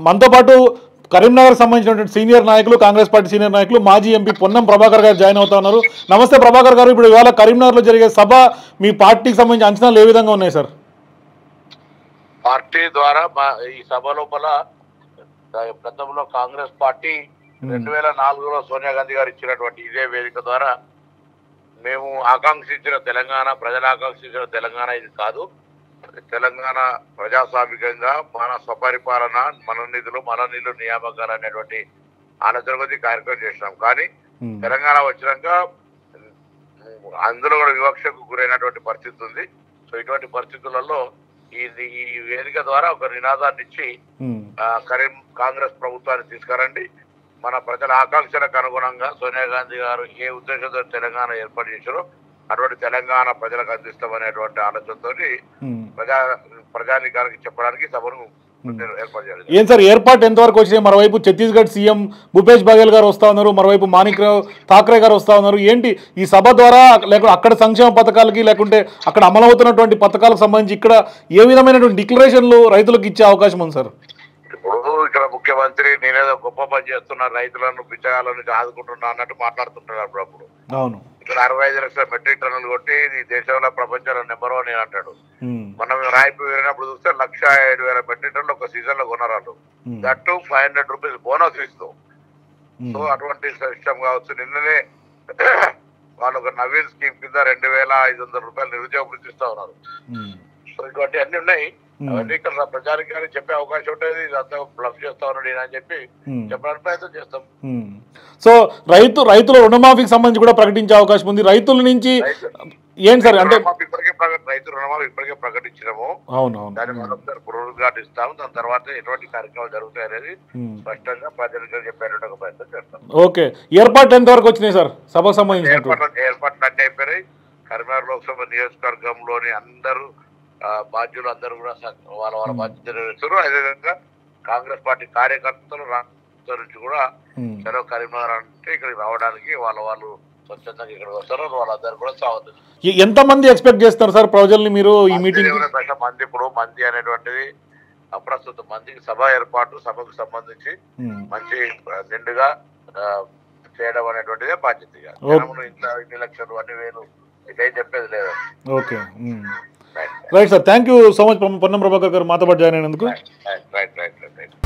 మనతో పాటు కరీంనగర్ సంబంధించినటువంటి సీనియర్ నాయకులు కాంగ్రెస్ పార్టీ సీనియర్ నాయకులు మాజీ ఎంపీ పొన్నం ప్రభాకర్ గారు జాయిన్ అవుతా ఉన్నారు నమస్తే ప్రభాకర్ గారు ఇప్పుడు ఇవాళ కరీంనగర్లో జరిగే సభ మీ పార్టీకి సంబంధించి అంచనాలు ఏ విధంగా ఉన్నాయి సార్ పార్టీ ద్వారా మా ఈ సభ లోపల గతంలో కాంగ్రెస్ పార్టీ రెండు వేల నాలుగులో సోనియా గాంధీ గారు ఇచ్చినటువంటి ఇదే వేదిక ద్వారా మేము ఆకాంక్షించిన తెలంగాణ ప్రజలు ఆకాంక్షించిన తెలంగాణ ఇది కాదు తెలంగాణ ప్రజాస్వామికంగా మన స్వపరిపాలన మన నిధులు మన నిధులు నియామకాలు అనేటువంటి ఆలోచన కొద్ది కార్యక్రమం చేసినాం కానీ ఉమ్, తెలంగాణ వచ్చినాక ఉమ్, అందులో కూడా వివక్షకు గురైనటువంటి పరిస్థితి ఉంది సో ఇటువంటి పరిస్థితులలో ఈ ఈ వేదిక ద్వారా ఒక నినాదాన్ని ఇచ్చి ఉమ్, ఆ, కరీం కాంగ్రెస్ ప్రభుత్వాన్ని తీసుకురండి మన ప్రజల ఆకాంక్షలకు అనుగుణంగా సోనియా గాంధీ గారు ఏ ఉద్దేశంతో తెలంగాణ ఏర్పాటు చేశారో అటువంటి తెలంగాణ ప్రజలకు అందిస్తామనేటువంటి ఆలోచనతోటి ఉమ్. ప్రజా ప్రజానికానికి చెప్పడానికి సభను ఏర్పాటు చేయాలి ఏం సార్ ఏర్పాటు ఎంతవరకు వచ్చినాయి మరోవైపు ఛత్తీస్గఢ్ సీఎం భూపేష్ బఘేల్ గారు వస్తా ఉన్నారు మరోవైపు మాణిక్రావు ఠాక్రే గారు వస్తా ఉన్నారు ఏంటి ఈ సభ ద్వారా లేకుంటే అక్కడ సంక్షేమ పథకాలకి లేకుంటే అక్కడ అమలవుతున్నటువంటి పథకాలకు సంబంధించి ఇక్కడ ఏ విధమైనటువంటి డిక్లరేషన్లు రైతులకు ఇచ్చే అవకాశం ఉంది సార్ ఇప్పుడు ఇక్కడ ముఖ్యమంత్రి నేనేదో గొప్ప పని చేస్తున్నా రైతులను బిచ్చగాలను ఆదుకుంటున్నా అన్నట్టు మాట్లాడుతుంటారు అప్పుడప్పుడు అవును ఇక్కడ అరవై ఐదు లక్షల మెట్రిక్ టన్నులు కొట్టి ఈ దేశంలో ప్రపంచంలో నెంబర్ వన్ అంటాడు ఉమ్, మనం రాయిపు వెళ్ళినప్పుడు చూస్తే లక్ష ఏడు వేల మెట్రిక్ టన్నులు ఒక సీజన్ లో కొనరాలు um, that five hundred rupees bonus ఇస్తూ ఉమ్, సో అటువంటి సిస్టమ్ కావచ్చు నిన్ననే వాళ్ళు ఒక నవీన్ స్కీమ్ కింద రెండు వేల ఐదు వందల రూపాయలు నిరుద్యోగ వృత్తి ఇస్తా ఉన్నారు ఉమ్, సో ఇటువంటి అన్ని ఉన్నాయి ఉమ్, అవన్నీ ఇక్కడ ప్రజానికి చెప్పే అవకాశం ఉంటుంది ఇదంతా బ్లఫ్ చేస్తా ఉన్నాడు ఈయన అని చెప్పి ఉమ్. చెప్పడానికి ప్రయత్నం చేస్తాం ఉమ్. సో రైతు రైతుల రుణమాఫీకి సంబంధించి కూడా ప్రకటించే అవకాశం ఉంది రైతుల నుంచి రైతు- ఏంటి సార్ అంటే రుణమాఫీ ఇప్పటికే ప్రకట రైతు రుణమాఫీ ఇప్పటికే ప్రకటించినాము అవును అవును దాన్ని మరొకసారి పునరుద్ఘాటన ఇస్తాము దాని తర్వాత ఎటువంటి కార్యక్రమాలు జరుగుతాయి అనేది ఉమ్. స్పష్టంగా ప్రజలకు చెప్పేటువంటి ఒక ప్రయత్నం చేస్తాం ఓకే ఏర్పాట్లు ఎంతవరకు వచ్చినాయి సార్ సభకు సంబంధించినట్టు ఏర్పాట్లు ఏర్పాట్లు అన్ని అయిపోయినాయి కరీంనగర్ లోక్సభ నియోజకవర్గంలోని అందరూ ఆ, బాధ్యులు అందరూ కూడా స- వాళ్ళ వాళ్ళ బాధ్యత నిర్వహిస్తారు అదేవిధంగా కాంగ్రెస్ పార్టీ కార్యకర్తలు రాష్ట్రం నుంచి కూడా ఉమ్. సెలవు కరీంనగర్ అంటే ఇక్కడికి రావడానికి వాళ్ళ వాళ్ళు స్వచ్ఛందంగా ఇక్కడికి వస్తారు వాళ్ళందరూ కూడా స్వాగతం ఎ- ఎంతమంది ఎక్స్పెక్ట్ చేస్తారు సార్ ప్రజల్ని మీరు ఈ మీటింగ్ మంది దశ మంది ఇప్పుడు మంది అనేటువంటిది అప్రస్తుత మందికి సభ ఏర్పాటు సభకు సంబంధించి మంచి ఆ, నిండుగా ఆ, చేయడం అనేటువంటిదే బాధ్యత ఇక. ఓకే. జనమును ఇంత ఇన్ని లక్షలు అన్ని వేలు ఇదేం చెప్పేది లేదు okay right sir thank you so much Ponnam Prabhakar గారు మాతో పాటు జాయిన్ అయినందుకు రైట్ రైట్ రైట్ రైట్